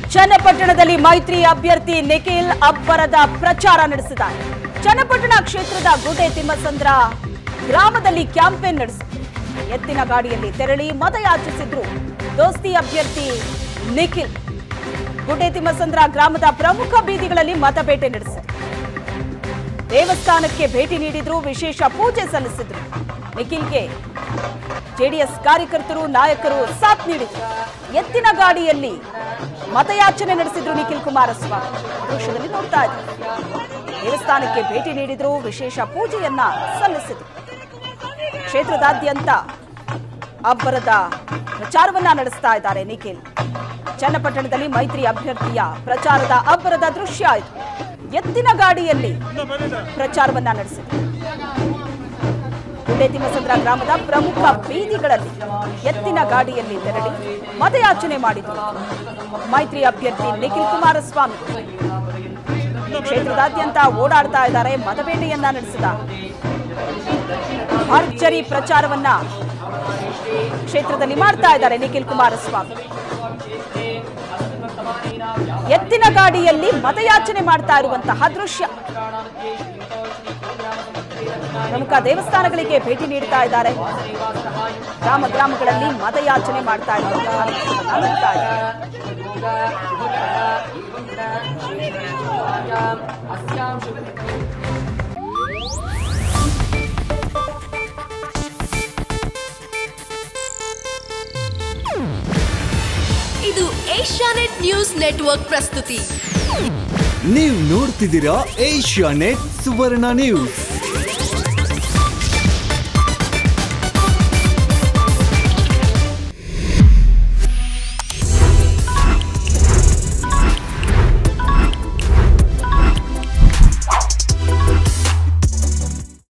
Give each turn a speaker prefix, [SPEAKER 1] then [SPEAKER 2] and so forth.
[SPEAKER 1] ಚನ್ನಪಟ್ಟಣದಲ್ಲಿ ಮೈತ್ರಿ ಅಭ್ಯರ್ಥಿ ನಿಖಿಲ್ ಅಬ್ಬರದ ಪ್ರಚಾರ ನಡೆಸಿದ್ದಾರೆ ಚನ್ನಪಟ್ಟಣ ಕ್ಷೇತ್ರದ ಗುಡ್ಡೆ ತಿಮ್ಮಸಂದ್ರ ಗ್ರಾಮದಲ್ಲಿ ಕ್ಯಾಂಪೇನ್ ನಡೆಸಿದ್ರು ಎತ್ತಿನ ಗಾಡಿಯಲ್ಲಿ ತೆರಳಿ ಮತಯಾಚಿಸಿದ್ರು ದೋಸ್ತಿ ಅಭ್ಯರ್ಥಿ ನಿಖಿಲ್ ಗುಡ್ಡೆ ತಿಮ್ಮಸಂದ್ರ ಗ್ರಾಮದ ಪ್ರಮುಖ ಬೀದಿಗಳಲ್ಲಿ ಮತಬೇಟೆ ನಡೆಸಿದ್ರು ದೇವಸ್ಥಾನಕ್ಕೆ ಭೇಟಿ ನೀಡಿದ್ರು ವಿಶೇಷ ಪೂಜೆ ಸಲ್ಲಿಸಿದ್ರು ನಿಖಿಲ್ಗೆ ಜೆಡಿಎಸ್ ಕಾರ್ಯಕರ್ತರು ನಾಯಕರು ಸಾಥ್ ನೀಡಿದ್ರು ಎತ್ತಿನ ಗಾಡಿಯಲ್ಲಿ ಮತಯಾಚನೆ ನಡೆಸಿದ್ರು ನಿಖಿಲ್ ಕುಮಾರಸ್ವಾಮಿ ದೃಶ್ಯದಲ್ಲಿ ನೋಡ್ತಾ ಇದ್ರು ದೇವಸ್ಥಾನಕ್ಕೆ ಭೇಟಿ ನೀಡಿದ್ರು ವಿಶೇಷ ಪೂಜೆಯನ್ನ ಸಲ್ಲಿಸಿದ್ರು ಕ್ಷೇತ್ರದಾದ್ಯಂತ ಅಬ್ಬರದ ಪ್ರಚಾರವನ್ನ ನಡೆಸ್ತಾ ಇದ್ದಾರೆ ನಿಖಿಲ್ ಚನ್ನಪಟ್ಟಣದಲ್ಲಿ ಮೈತ್ರಿ ಅಭ್ಯರ್ಥಿಯ ಪ್ರಚಾರದ ಅಬ್ಬರದ ದೃಶ್ಯ ಇದು ಎತ್ತಿನ ಗಾಡಿಯಲ್ಲಿ ಪ್ರಚಾರವನ್ನ ನಡೆಸಿದ್ರು ಗುಡ್ಡೆ ತಿಮ್ಮಸಂದ್ರ ಗ್ರಾಮದ ಪ್ರಮುಖ ಬೀದಿಗಳಲ್ಲಿ ಎತ್ತಿನ ಗಾಡಿಯಲ್ಲಿ ತೆರಳಿ ಮತಯಾಚನೆ ಮಾಡಿದರು ಮೈತ್ರಿ ಅಭ್ಯರ್ಥಿ ನಿಖಿಲ್ ಕುಮಾರಸ್ವಾಮಿ ಕ್ಷೇತ್ರದಾದ್ಯಂತ ಓಡಾಡ್ತಾ ಇದ್ದಾರೆ ಮತಬೇಟೆಯನ್ನ ನಡೆಸಿದ ಭರ್ಜರಿ ಪ್ರಚಾರವನ್ನ ಕ್ಷೇತ್ರದಲ್ಲಿ ಮಾಡ್ತಾ ಇದ್ದಾರೆ ನಿಖಿಲ್ ಕುಮಾರಸ್ವಾಮಿ ಎತ್ತಿನ ಗಾಡಿಯಲ್ಲಿ ಮತಯಾಚನೆ ಮಾಡ್ತಾ ಇರುವಂತಹ ದೃಶ್ಯ ಪ್ರಮುಖ ದೇವಸ್ಥಾನಗಳಿಗೆ ಭೇಟಿ ನೀಡ್ತಾ ಇದ್ದಾರೆ ಗ್ರಾಮ ಗ್ರಾಮಗಳಲ್ಲಿ ಮತಯಾಚನೆ ಮಾಡ್ತಾ ಇರುವಂತಹ ದೃಶ್ಯವನ್ನ ನೋಡ್ತಾ ಇದ್ದಾರೆ.
[SPEAKER 2] ಇದು ಏಷ್ಯಾನೆಟ್ ನ್ಯೂಸ್ ನೆಟ್ವರ್ಕ್ ಪ್ರಸ್ತುತಿ
[SPEAKER 3] ನೀವು ನೋಡ್ತಿದ್ದೀರಾ ಏಷ್ಯಾ ನೆಟ್ ಸುವರ್ಣ ನ್ಯೂಸ್